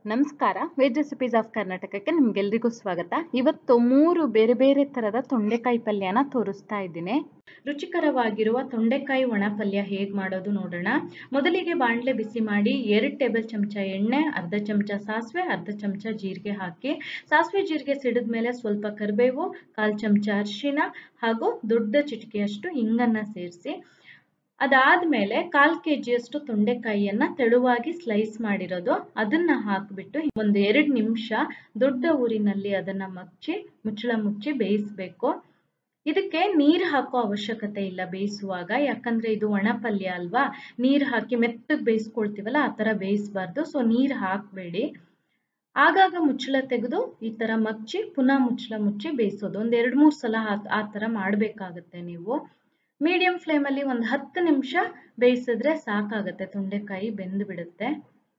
ನಮಸ್ಕಾರ veg recipes of ಕರ್ನಾಟಕಕ್ಕೆ ನಿಮ್ಗೆಲ್ರಿಗೂ ಸ್ವಾಗತ ಇವತ್ತು ಮೂರು ಬೇರೆ ಬೇರೆ ಥರದ ತೊಂಡೆಕಾಯಿ ಪಲ್ಯನ ತೋರಿಸ್ತಾ ಇದ್ದೀನಿ ರುಚಿಕರವಾಗಿರುವ ತೊಂಡೆಕಾಯಿ ಒಣ ಪಲ್ಯ ಹೇಗೆ ಮಾಡೋದು ನೋಡೋಣ ಮೊದಲಿಗೆ ಬಾಣಲೆ ಬಿಸಿ ಮಾಡಿ ಎರಡು ಟೇಬಲ್ ಚಮಚ ಎಣ್ಣೆ ಅರ್ಧ ಚಮಚ ಸಾಸಿವೆ ಅರ್ಧ ಚಮಚ ಜೀರಿಗೆ ಹಾಕಿ ಸಾಸಿವೆ ಜೀರಿಗೆ ಸಿಡಿದ ಮೇಲೆ ಸ್ವಲ್ಪ ಕರಿಬೇವು ಕಾಲು ಚಮಚ ಅರಿಶಿನ ಹಾಗೂ ದೊಡ್ಡ ಚಿಟಿಕೆಯಷ್ಟು ಹಿಂಗನ್ನು ಸೇರಿಸಿ ಅದಾದ್ಮೇಲೆ ಕಾಲ್ ಕೆ ಜಿಯಷ್ಟು ತೊಂಡೆಕಾಯಿಯನ್ನ ತೆಳುವಾಗಿ ಸ್ಲೈಸ್ ಮಾಡಿರೋದು ಅದನ್ನ ಹಾಕ್ಬಿಟ್ಟು ಒಂದು ಎರಡು ನಿಮಿಷ ದೊಡ್ಡ ಊರಿನಲ್ಲಿ ಅದನ್ನ ಮಚ್ಚಿ ಮುಚ್ಚಳ ಮುಚ್ಚಿ ಬೇಯಿಸ್ಬೇಕು ಇದಕ್ಕೆ ನೀರು ಹಾಕೋ ಅವಶ್ಯಕತೆ ಇಲ್ಲ ಬೇಯಿಸುವಾಗ ಯಾಕಂದ್ರೆ ಇದು ಒಣ ಪಲ್ಯ ಅಲ್ವಾ ನೀರು ಹಾಕಿ ಮೆತ್ತಗೆ ಬೇಯಿಸ್ಕೊಳ್ತೀವಲ್ಲ ಆ ಥರ ಬೇಯಿಸಬಾರ್ದು ಸೊ ನೀರು ಹಾಕಬೇಡಿ ಆಗಾಗ ಮುಚ್ಚಳ ತೆಗೆದು ಈ ಥರ ಮಚ್ಚಿ ಪುನಃ ಮುಚ್ಚಳ ಮುಚ್ಚಿ ಬೇಯಿಸೋದು ಒಂದು ಎರಡು ಮೂರು ಸಲ ಆ ಥರ ಮಾಡಬೇಕಾಗತ್ತೆ ನೀವು ಮೀಡಿಯಂ ಫ್ಲೇಮಲ್ಲಿ ಒಂದು ಹತ್ತು ನಿಮಿಷ ಬೇಯಿಸಿದ್ರೆ ಸಾಕಾಗತ್ತೆ ತೊಂಡೆಕಾಯಿ ಬೆಂದು ಬಿಡುತ್ತೆ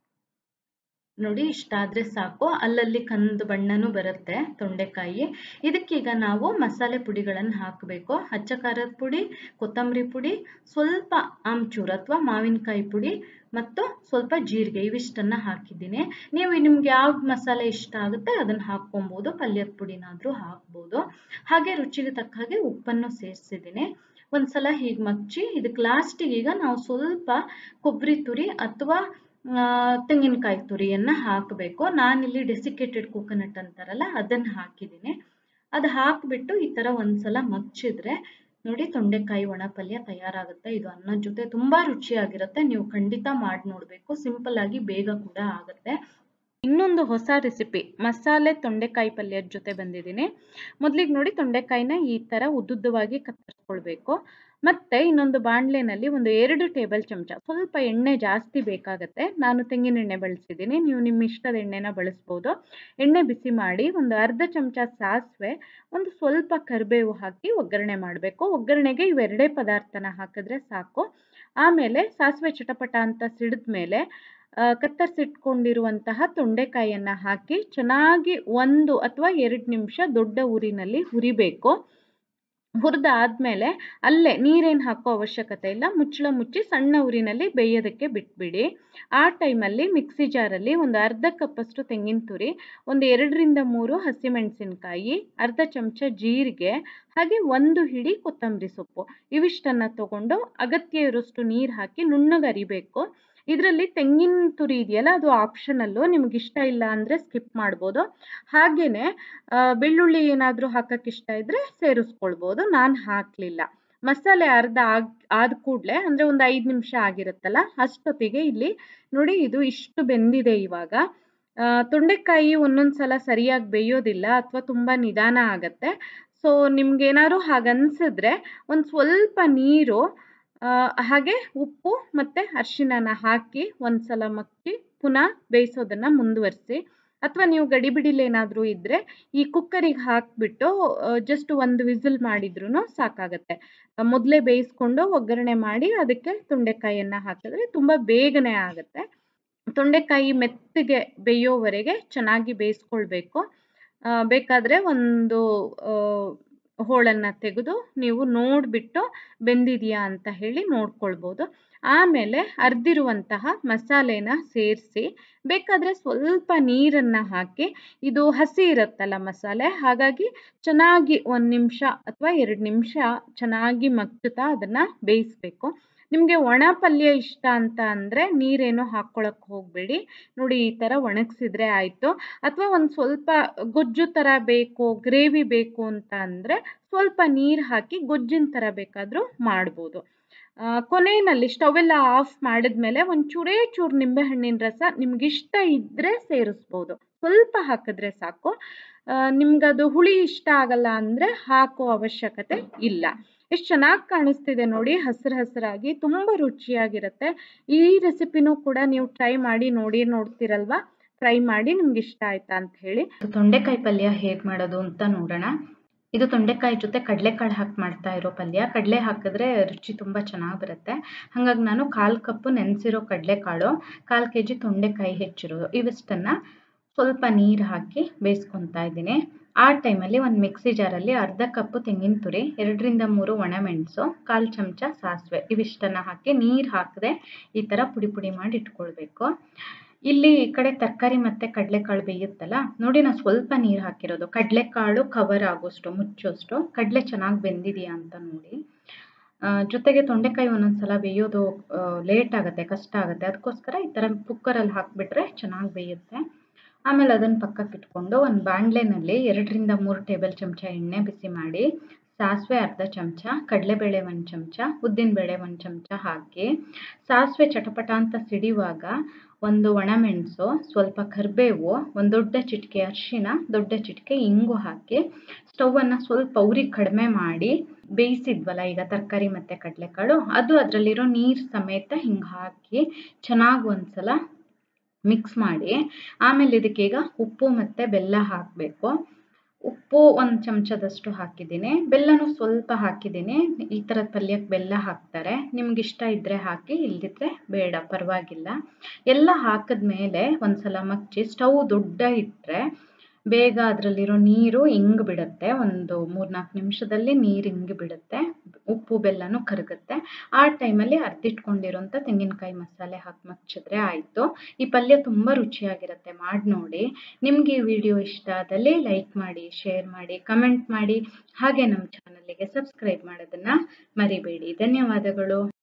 ನೋಡಿ ಇಷ್ಟಾದ್ರೆ ಸಾಕು ಅಲ್ಲಲ್ಲಿ ಕಂದು ಬಣ್ಣನೂ ಬರುತ್ತೆ ತೊಂಡೆಕಾಯಿ ಇದಕ್ಕೀಗ ನಾವು ಮಸಾಲೆ ಪುಡಿಗಳನ್ನು ಹಾಕಬೇಕು ಹಚ್ಚ ಖಾರದ ಪುಡಿ ಕೊತ್ತಂಬರಿ ಪುಡಿ ಸ್ವಲ್ಪ ಆಮ್ಚೂರ್ ಅಥವಾ ಮಾವಿನಕಾಯಿ ಪುಡಿ ಮತ್ತು ಸ್ವಲ್ಪ ಜೀರಿಗೆ ಇವಿಷ್ಟನ್ನ ಹಾಕಿದ್ದೀನಿ ನೀವು ನಿಮ್ಗೆ ಯಾವ ಮಸಾಲೆ ಇಷ್ಟ ಆಗುತ್ತೆ ಅದನ್ನು ಹಾಕ್ಕೊಬೋದು ಪಲ್ಯದ ಪುಡಿನಾದರೂ ಹಾಕ್ಬೋದು ಹಾಗೆ ರುಚಿಗೆ ತಕ್ಕ ಹಾಗೆ ಉಪ್ಪನ್ನು ಸೇರಿಸಿದ್ದೀನಿ ಒಂದ್ಸಲ ಹೀಗೆ ಮಚ್ಚಿ ಇದಕ್ಕೆ ಲಾಸ್ಟಿಗೆ ಈಗ ನಾವು ಸ್ವಲ್ಪ ಕೊಬ್ಬರಿ ತುರಿ ಅಥವಾ ತೆಂಗಿನಕಾಯಿ ತುರಿಯನ್ನು ಹಾಕಬೇಕು ನಾನಿಲ್ಲಿ ಡೆಸಿಕೇಟೆಡ್ ಕೋಕೋನಟ್ ಅಂತಾರಲ್ಲ ಅದನ್ನು ಹಾಕಿದ್ದೀನಿ ಅದು ಹಾಕಿಬಿಟ್ಟು ಈ ಥರ ಒಂದ್ಸಲ ಮಚ್ಚಿದ್ರೆ ನೋಡಿ ತೊಂಡೆಕಾಯಿ ಒಣ ಪಲ್ಯ ತಯಾರಾಗುತ್ತೆ ಇದು ಅನ್ನದ ಜೊತೆ ತುಂಬಾ ರುಚಿಯಾಗಿರುತ್ತೆ ನೀವು ಖಂಡಿತ ಮಾಡಿ ನೋಡಬೇಕು ಸಿಂಪಲ್ ಆಗಿ ಬೇಗ ಕೂಡ ಆಗುತ್ತೆ ಇನ್ನೊಂದು ಹೊಸ ರೆಸಿಪಿ ಮಸಾಲೆ ತೊಂಡೆಕಾಯಿ ಪಲ್ಯದ ಜೊತೆ ಬಂದಿದ್ದೀನಿ ಮೊದಲಿಗೆ ನೋಡಿ ತೊಂಡೆಕಾಯಿನ ಈ ಥರ ಉದ್ದುದ್ದವಾಗಿ ಕತ್ತರಿಸ್ಕೊಳ್ಬೇಕು ಮತ್ತೆ ಇನ್ನೊಂದು ಬಾಣಲೆನಲ್ಲಿ ಒಂದು ಎರಡು ಟೇಬಲ್ ಚಮಚ ಸ್ವಲ್ಪ ಎಣ್ಣೆ ಜಾಸ್ತಿ ಬೇಕಾಗತ್ತೆ ನಾನು ತೆಂಗಿನ ಎಣ್ಣೆ ಬಳಸಿದ್ದೀನಿ ನೀವು ನಿಮ್ಮ ಇಷ್ಟದ ಎಣ್ಣೆನ ಬಳಸ್ಬೋದು ಎಣ್ಣೆ ಬಿಸಿ ಮಾಡಿ ಒಂದು ಅರ್ಧ ಚಮಚ ಸಾಸಿವೆ ಒಂದು ಸ್ವಲ್ಪ ಕರಿಬೇವು ಹಾಕಿ ಒಗ್ಗರಣೆ ಮಾಡಬೇಕು ಒಗ್ಗರಣೆಗೆ ಇವೆರಡೇ ಪದಾರ್ಥನ ಹಾಕಿದ್ರೆ ಸಾಕು ಆಮೇಲೆ ಸಾಸಿವೆ ಚಟಪಟ ಅಂತ ಸಿಡಿದ ಮೇಲೆ ಕತ್ತರಿಸಿಟ್ಕೊಂಡಿರುವಂತಹ ತೊಂಡೆಕಾಯಿಯನ್ನು ಹಾಕಿ ಚೆನ್ನಾಗಿ ಒಂದು ಅಥವಾ ಎರಡು ನಿಮಿಷ ದೊಡ್ಡ ಊರಿನಲ್ಲಿ ಹುರಿಬೇಕು ಹುರಿದಾದ್ಮೇಲೆ ಅಲ್ಲೇ ನೀರೇನು ಹಾಕೋ ಅವಶ್ಯಕತೆ ಇಲ್ಲ ಮುಚ್ಚಳ ಮುಚ್ಚಿ ಸಣ್ಣ ಊರಿನಲ್ಲಿ ಬೇಯೋದಕ್ಕೆ ಬಿಟ್ಬಿಡಿ ಆ ಟೈಮಲ್ಲಿ ಮಿಕ್ಸಿ ಜಾರಲ್ಲಿ ಒಂದು ಅರ್ಧ ಕಪ್ಪಷ್ಟು ತೆಂಗಿನ ತುರಿ ಒಂದು ಎರಡರಿಂದ ಮೂರು ಹಸಿಮೆಣಸಿನಕಾಯಿ ಅರ್ಧ ಚಮಚ ಜೀರಿಗೆ ಹಾಗೆ ಒಂದು ಹಿಡಿ ಕೊತ್ತಂಬರಿ ಸೊಪ್ಪು ಇವಿಷ್ಟನ್ನು ತಗೊಂಡು ಅಗತ್ಯ ಇರೋಷ್ಟು ನೀರು ಹಾಕಿ ನುಣ್ಣಗೆ ಅರಿಬೇಕು ಇದರಲ್ಲಿ ತೆಂಗಿನ ತುರಿ ಇದೆಯಲ್ಲ ಅದು ಆಪ್ಷನಲ್ಲು ನಿಮ್ಗೆ ಇಷ್ಟ ಇಲ್ಲ ಅಂದರೆ ಸ್ಕಿಪ್ ಮಾಡ್ಬೋದು ಹಾಗೆಯೇ ಬೆಳ್ಳುಳ್ಳಿ ಏನಾದರೂ ಹಾಕಕ್ಕೆ ಇಷ್ಟ ಇದ್ದರೆ ಸೇರಿಸ್ಕೊಳ್ಬೋದು ನಾನು ಹಾಕಲಿಲ್ಲ ಮಸಾಲೆ ಅರ್ಧ ಆಗ್ ಆದ ಕೂಡಲೇ ಅಂದರೆ ಒಂದು ಐದು ನಿಮಿಷ ಆಗಿರುತ್ತಲ್ಲ ಅಷ್ಟೊತ್ತಿಗೆ ಇಲ್ಲಿ ನೋಡಿ ಇದು ಇಷ್ಟು ಬೆಂದಿದೆ ಇವಾಗ ತೊಂಡೆಕಾಯಿ ಒಂದೊಂದು ಸಲ ಸರಿಯಾಗಿ ಬೇಯೋದಿಲ್ಲ ಅಥವಾ ತುಂಬ ನಿಧಾನ ಆಗತ್ತೆ ಸೊ ನಿಮ್ಗೇನಾದ್ರು ಹಾಗನ್ಸಿದ್ರೆ ಒಂದು ಸ್ವಲ್ಪ ನೀರು ಹಾಗೆ ಉಪ್ಪು ಮತ್ತು ಅರಿಶಿಣನ ಹಾಕಿ ಒಂದು ಸಲ ಮಕ್ಕಿ ಪುನಃ ಬೇಯಿಸೋದನ್ನು ಮುಂದುವರಿಸಿ ಅಥವಾ ನೀವು ಗಡಿಬಿಡಿಲಿ ಏನಾದರೂ ಇದ್ದರೆ ಈ ಕುಕ್ಕರಿಗೆ ಹಾಕಿಬಿಟ್ಟು ಜಸ್ಟ್ ಒಂದು ವಿಸಿಲ್ ಮಾಡಿದ್ರೂ ಸಾಕಾಗತ್ತೆ ಮೊದಲೇ ಬೇಯಿಸ್ಕೊಂಡು ಒಗ್ಗರಣೆ ಮಾಡಿ ಅದಕ್ಕೆ ತೊಂಡೆಕಾಯಿಯನ್ನು ಹಾಕಿದ್ರೆ ತುಂಬ ಬೇಗನೆ ಆಗುತ್ತೆ ತೊಂಡೆಕಾಯಿ ಮೆತ್ತಗೆ ಬೇಯೋವರೆಗೆ ಚೆನ್ನಾಗಿ ಬೇಯಿಸ್ಕೊಳ್ಬೇಕು ಬೇಕಾದರೆ ಒಂದು ಹೋಳನ್ನು ತೆಗೆದು ನೀವು ನೋಡಿಬಿಟ್ಟು ಬೆಂದಿದೆಯಾ ಅಂತ ಹೇಳಿ ನೋಡ್ಕೊಳ್ಬೋದು ಆಮೇಲೆ ಅರ್ದಿರುವಂತಹ ಮಸಾಲೆನ ಸೇರಿಸಿ ಬೇಕಾದರೆ ಸ್ವಲ್ಪ ನೀರನ್ನು ಹಾಕಿ ಇದು ಹಸಿ ಇರುತ್ತಲ್ಲ ಮಸಾಲೆ ಹಾಗಾಗಿ ಚೆನ್ನಾಗಿ ಒಂದು ನಿಮಿಷ ಅಥವಾ ಎರಡು ನಿಮಿಷ ಚೆನ್ನಾಗಿ ಮಗ್ಗುತ್ತಾ ಅದನ್ನು ಬೇಯಿಸಬೇಕು ನಿಮಗೆ ಒಣ ಪಲ್ಯ ಇಷ್ಟ ಅಂತ ಅಂದರೆ ನೀರೇನು ಹಾಕ್ಕೊಳಕ್ಕೆ ಹೋಗಬೇಡಿ ನೋಡಿ ಈ ಥರ ಒಣಗಿಸಿದ್ರೆ ಆಯಿತು ಅಥವಾ ಒಂದು ಸ್ವಲ್ಪ ಗೊಜ್ಜು ಥರ ಬೇಕು ಗ್ರೇವಿ ಬೇಕು ಅಂತ ಅಂದರೆ ಸ್ವಲ್ಪ ನೀರು ಹಾಕಿ ಗೊಜ್ಜಿನ ಥರ ಬೇಕಾದರೂ ಮಾಡ್ಬೋದು ಕೊನೆಯಲ್ಲಿ ಸ್ಟವೆಲ್ಲ ಆಫ್ ಮಾಡಿದ್ಮೇಲೆ ಒಂದು ಚೂರೇ ಚೂರು ನಿಂಬೆಹಣ್ಣಿನ ರಸ ನಿಮ್ಗಿಷ್ಟ ಇದ್ದರೆ ಸೇರಿಸ್ಬೋದು ಸ್ವಲ್ಪ ಹಾಕಿದ್ರೆ ಸಾಕು ನಿಮ್ಗದು ಹುಳಿ ಇಷ್ಟ ಆಗಲ್ಲ ಅಂದರೆ ಹಾಕೋ ಅವಶ್ಯಕತೆ ಇಲ್ಲ ಎಷ್ಟು ಚೆನ್ನಾಗಿ ಕಾಣಿಸ್ತಿದೆ ನೋಡಿ ಹಸಿರು ಹಸಿರಾಗಿ ತುಂಬ ರುಚಿಯಾಗಿರುತ್ತೆ ಈ ರೆಸಿಪಿನೂ ಕೂಡ ನೀವು ಟ್ರೈ ಮಾಡಿ ನೋಡಿ ನೋಡ್ತಿರಲ್ವಾ ಟ್ರೈ ಮಾಡಿ ನಿಮ್ಗೆ ಇಷ್ಟ ಆಯ್ತಾ ಅಂತ ಹೇಳಿ ತೊಂಡೆಕಾಯಿ ಪಲ್ಯ ಹೇಗೆ ಮಾಡೋದು ಅಂತ ನೋಡೋಣ ಇದು ತೊಂಡೆಕಾಯಿ ಜೊತೆ ಕಡಲೆಕಾಳು ಹಾಕಿ ಮಾಡ್ತಾ ಇರೋ ಪಲ್ಯ ಕಡಲೆ ಹಾಕಿದ್ರೆ ರುಚಿ ತುಂಬ ಚೆನ್ನಾಗಿ ಬರುತ್ತೆ ಹಾಗಾಗಿ ನಾನು ಕಾಲು ಕಪ್ಪು ನೆನೆಸಿರೋ ಕಡಲೆಕಾಳು ಕಾಲು ಕೆ ಜಿ ತೊಂಡೆಕಾಯಿ ಹೆಚ್ಚಿರೋದು ಇವಿಷ್ಟನ್ನು ಸ್ವಲ್ಪ ನೀರು ಹಾಕಿ ಬೇಯಿಸ್ಕೊತಾ ಇದ್ದೀನಿ ಆ ಟೈಮಲ್ಲಿ ಒಂದು ಮಿಕ್ಸಿ ಜಾರಲ್ಲಿ ಅರ್ಧ ಕಪ್ಪು ತೆಂಗಿನ ತುರಿ ಎರಡರಿಂದ ಮೂರು ಒಣಮೆಣಸು ಕಾಲು ಚಮಚ ಸಾಸಿವೆ ಇವಿಷ್ಟನ್ನು ಹಾಕಿ ನೀರು ಹಾಕದೆ ಈ ಥರ ಪುಡಿ ಪುಡಿ ಮಾಡಿ ಇಟ್ಕೊಳ್ಬೇಕು ಇಲ್ಲಿ ಈ ಕಡೆ ತರಕಾರಿ ಮತ್ತು ಕಡಲೆಕಾಳು ಬೇಯುತ್ತಲ್ಲ ನೋಡಿ ನಾನು ಸ್ವಲ್ಪ ನೀರು ಹಾಕಿರೋದು ಕಡಲೆಕಾಳು ಕವರ್ ಆಗೋಷ್ಟು ಮುಚ್ಚೋಷ್ಟು ಕಡಲೆ ಚೆನ್ನಾಗಿ ಬೆಂದಿದೆಯಾ ಅಂತ ನೋಡಿ ಆ, ಜೊತೆಗೆ ತೊಂಡೆಕಾಯಿ ಒಂದೊಂದು ಸಲ ಬೇಯೋದು ಲೇಟ್ ಆಗುತ್ತೆ ಕಷ್ಟ ಆಗುತ್ತೆ ಅದಕ್ಕೋಸ್ಕರ ಈ ಥರ ಕುಕ್ಕರಲ್ಲಿ ಹಾಕಿಬಿಟ್ರೆ ಚೆನ್ನಾಗಿ ಬೇಯುತ್ತೆ ಆಮೇಲೆ ಅದನ್ನು ಪಕ್ಕಕ್ಕೆ ಇಟ್ಕೊಂಡು ಒಂದು ಬಾಣಲೆನಲ್ಲಿ ಎರಡರಿಂದ ಮೂರು ಟೇಬಲ್ ಚಮಚ ಎಣ್ಣೆ ಬಿಸಿ ಮಾಡಿ ಸಾಸಿವೆ ಅರ್ಧ ಚಮಚ ಕಡಲೆಬೇಳೆ ಒಂದು ಚಮಚ ಉದ್ದಿನಬೇಳೆ ಒಂದು ಚಮಚ ಹಾಕಿ ಸಾಸಿವೆ ಚಟಪಟ ಅಂತ ಸಿಡಿಯುವಾಗ ಒಂದು ಒಣಮೆಣಸು ಸ್ವಲ್ಪ ಕರಿಬೇವು ಒಂದು ದೊಡ್ಡ ಚಿಟಿಕೆ ಅರಿಶಿನ ದೊಡ್ಡ ಚಿಟಿಕೆ ಇಂಗು ಹಾಕಿ ಸ್ಟವನ್ನು ಸ್ವಲ್ಪ ಉರಿ ಕಡಿಮೆ ಮಾಡಿ ಬೇಯಿಸಿದ್ವಲ್ಲ ಈಗ ತರಕಾರಿ ಮತ್ತು ಕಡಲೆಕಾಳು ಅದು ಅದರಲ್ಲಿರೋ ನೀರು ಸಮೇತ ಹಿಂಗೆ ಹಾಕಿ ಚೆನ್ನಾಗಿ ಒಂದ್ಸಲ ಮಿಕ್ಸ್ ಮಾಡಿ ಆಮೇಲೆ ಇದಕ್ಕೆ ಈಗ ಉಪ್ಪು ಮತ್ತು ಬೆಲ್ಲ ಹಾಕಬೇಕು ಉಪ್ಪು ಒಂದು ಚಮಚದಷ್ಟು ಹಾಕಿದ್ದೀನಿ ಬೆಲ್ಲನೂ ಸ್ವಲ್ಪ ಹಾಕಿದ್ದೀನಿ ಈ ಥರದ ಪಲ್ಯಕ್ಕೆ ಬೆಲ್ಲ ಹಾಕ್ತಾರೆ ನಿಮ್ಗೆ ಇಷ್ಟ ಇದ್ದರೆ ಹಾಕಿ ಇಲ್ದಿದ್ರೆ ಬೇಡ ಪರವಾಗಿಲ್ಲ ಎಲ್ಲ ಹಾಕಿದ್ಮೇಲೆ ಒಂದ್ಸಲ ಮಚ್ಚಿ ಸ್ಟವ್ ದೊಡ್ಡ ಇಟ್ಟರೆ ಬೇಗ ಅದರಲ್ಲಿರೋ ನೀರು ಹಿಂಗ್ ಬಿಡುತ್ತೆ ಒಂದು ಮೂರ್ನಾಲ್ಕು ನಿಮಿಷದಲ್ಲಿ ನೀರು ಹಿಂಗೆ ಬಿಡುತ್ತೆ ಉಪ್ಪು ಬೆಲ್ಲನೂ ಕರಗುತ್ತೆ ಆ ಟೈಮಲ್ಲಿ ಅರ್ದಿಟ್ಕೊಂಡಿರೋಂಥ ತೆಂಗಿನಕಾಯಿ ಮಸಾಲೆ ಹಾಕಿ ಮಚ್ಚಿದ್ರೆ ಆಯಿತು ಈ ಪಲ್ಯ ತುಂಬ ರುಚಿಯಾಗಿರುತ್ತೆ ಮಾಡಿ ನೋಡಿ ನಿಮಗೆ ಈ ವಿಡಿಯೋ ಇಷ್ಟ ಆದಲ್ಲಿ ಲೈಕ್ ಮಾಡಿ ಶೇರ್ ಮಾಡಿ ಕಮೆಂಟ್ ಮಾಡಿ ಹಾಗೆ ನಮ್ಮ ಚಾನಲಿಗೆ ಸಬ್ಸ್ಕ್ರೈಬ್ ಮಾಡೋದನ್ನು ಮರಿಬೇಡಿ ಧನ್ಯವಾದಗಳು